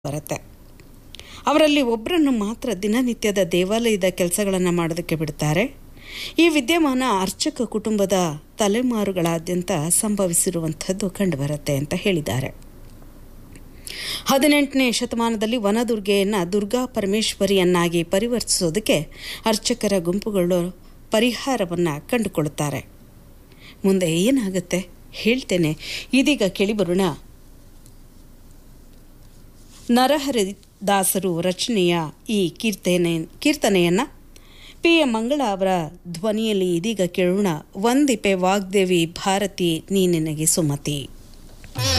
ಬರುತ್ತೆ ಅವರಲ್ಲಿ ಒಬ್ಬರನ್ನು ಮಾತ್ರ ದಿನನಿತ್ಯದ ದೇವಾಲಯದ ಕೆಲಸಗಳನ್ನು ಮಾಡೋದಕ್ಕೆ ಬಿಡ್ತಾರೆ ಈ ವಿದ್ಯಮಾನ ಅರ್ಚಕ ಕುಟುಂಬದ ತಲೆಮಾರುಗಳಾದ್ಯಂತ ಸಂಭವಿಸಿರುವಂಥದ್ದು ಕಂಡುಬರುತ್ತೆ ಅಂತ ಹೇಳಿದ್ದಾರೆ ಹದಿನೆಂಟನೇ ಶತಮಾನದಲ್ಲಿ ವನದುರ್ಗೆಯನ್ನು ದುರ್ಗಾ ಪರಮೇಶ್ವರಿಯನ್ನಾಗಿ ಪರಿವರ್ತಿಸೋದಕ್ಕೆ ಅರ್ಚಕರ ಗುಂಪುಗಳು ಪರಿಹಾರವನ್ನು ಕಂಡುಕೊಳ್ಳುತ್ತಾರೆ ಮುಂದೆ ಏನಾಗುತ್ತೆ ಹೇಳ್ತೇನೆ ಇದೀಗ ಕೇಳಿಬರೋಣ ನರಹರಿದಾಸರು ರಚನೆಯ ಈ ಕೀರ್ತನೆ ಕೀರ್ತನೆಯನ್ನು ಪಿ ಎ ಮಂಗಳ ಅವರ ಧ್ವನಿಯಲ್ಲಿ ಇದೀಗ ಕೇಳೋಣ ವಂದಿಪೆ ವಾಗ್ದೇವಿ ಭಾರತಿ ನೀ ನಿನಗೆ ಸುಮತಿ